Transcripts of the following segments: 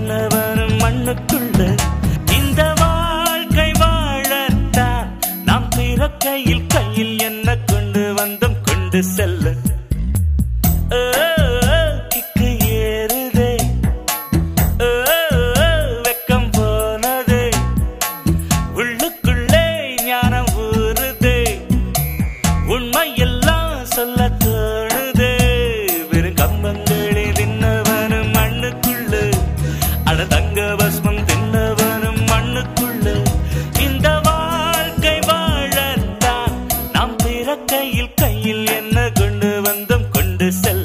தின்னவனும் மண்ணுக்குள்ள இந்த வாழ்க்கை வாழத்தான் நாம் பிறக்கையில் கையில் என்ன கொண்டு வந்தோம் கொண்டு செல்ல ஓ, ஓ, கிக்கு ஏறுதே ஓ, ஓ, வெக்கம் போனதே உள்ளுக்குள்ளே ஞானம் ஊறுதே உண்மையெல்லாம் சொல்ல தோணுதே வெறும் கம்பங்களே தின்னவனும் மண்ணுக்குள்ளு அட தங்க பஸ்மம் தின்னவனும் மண்ணுக்குள்ளு இந்த வாழ்க்கை வாழத்தான் நாம் பிறக்கையில் கையில் என்ன கொண்டு வந்தோம் கொண்டு செல்ல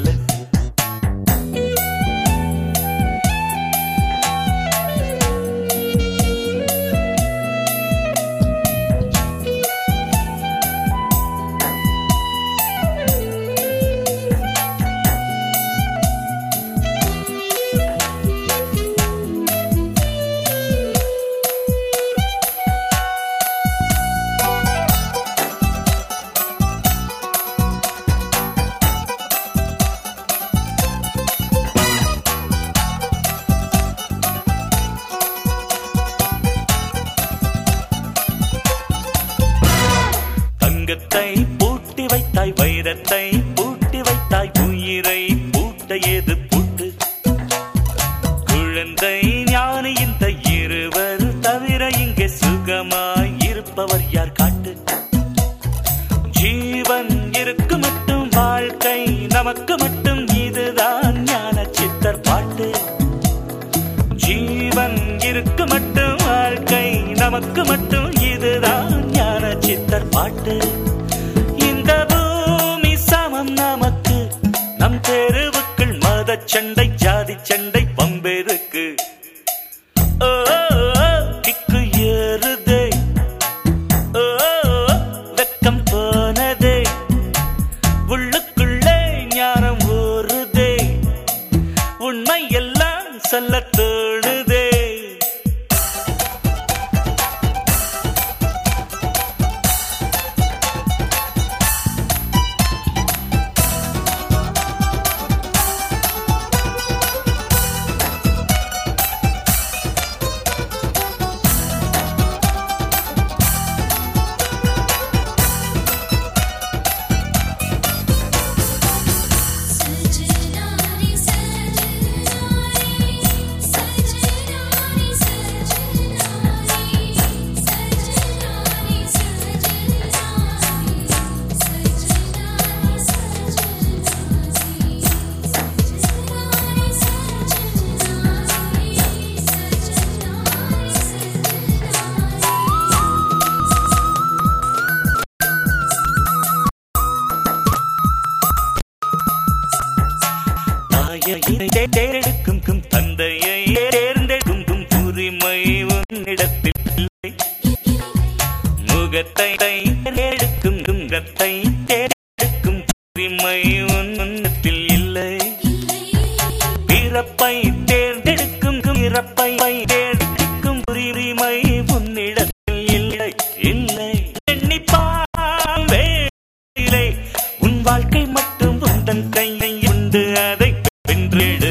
தங்கத்தை பூட்டி வைத்தாய் வைரத்தை பூட்டி வைத்தாய் உயிரை பூட்ட ஏது பூட்டு குழந்தை ஞானி இந்த இருவர் தவிர இங்கே சுகமாய் இருப்பவர் யார் காட்டு ஜீவன் இருக்கு மட்டும் வாழ்க்கை நமக்கு மட்டும் இதுதான் ஞான சித்தர் பாட்டு ஜீவன் இருக்கு மட்டும் வாழ்க்கை நமக்கு மட்டும் இதுதான் ஞான சித்தர் பாட்டு இந்த பூமி சமம் நமக்கு நம் தெருவுக்குள் மத சண்டை ஜாதி சண்டை பம்பெருக்கு ஓ, ஓ, ஓ, கிக்கு ஏறுதே ஓ, ஓ, வெக்கம் போனதே உள்ளுக்குள்ளே ஞானம் ஊறுதே உண்மை எல்லாம் சொல்ல தோணுதே सजनारी सजनारी सजनारी सजनारी सजनारी सजनारी सजनारी தாயை தேர்ந்தெடுக்கும் கும் தந்தையை தேர்ந்தெடுக்கும் கும் உரிமை உன்னிடத்தில் இல்லை முகத்தை தேர்ந்தெடுக்கும் முகத்தை தேர்ந்தெடுக்கும் உரிமை உன்னிடத்தில் இல்லை பிறப்பை தேர்ந்தெடுக்கும் இறப்பை தேர்ந்தெடுக்கும் உரிமை உன்னிடத்தில் இல்லை இல்லை எண்ணிப்பார் வேலை உன் வாழ்க்கை மட்டும் உந்தன் கையை உண்டு அதை வென்றெடு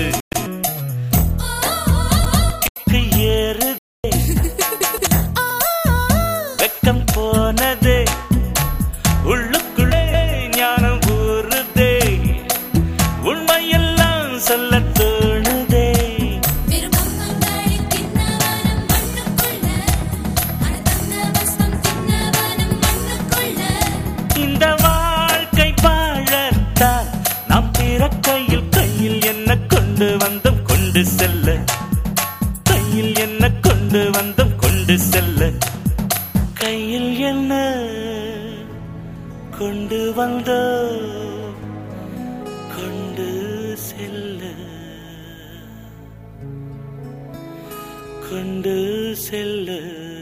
ஏறுதே வெக்கம் போனதே உள்ளுக்குள்ளே ஞானம் ஊறுதே உண்மையெல்லாம் சொல்ல தோணுதே விருப்பங்களை தின்னவனும் மண்ணுக்குள்ள அடதந்த வஸ்தம் தின்னவனும் மண்ணுக்குள்ள இந்த வாழ்க்கை வாழத்தான் நாம் பிறக்கையில் கையில் என்ன கொண்டு வந்தோம் கொண்டு செல்ல கையில் என்ன கொண்டு வந்தோம் கொண்டு செல்ல கையில் என்ன கொண்டு வந்தோம் கொண்டு செல்ல கொண்டு செல்ல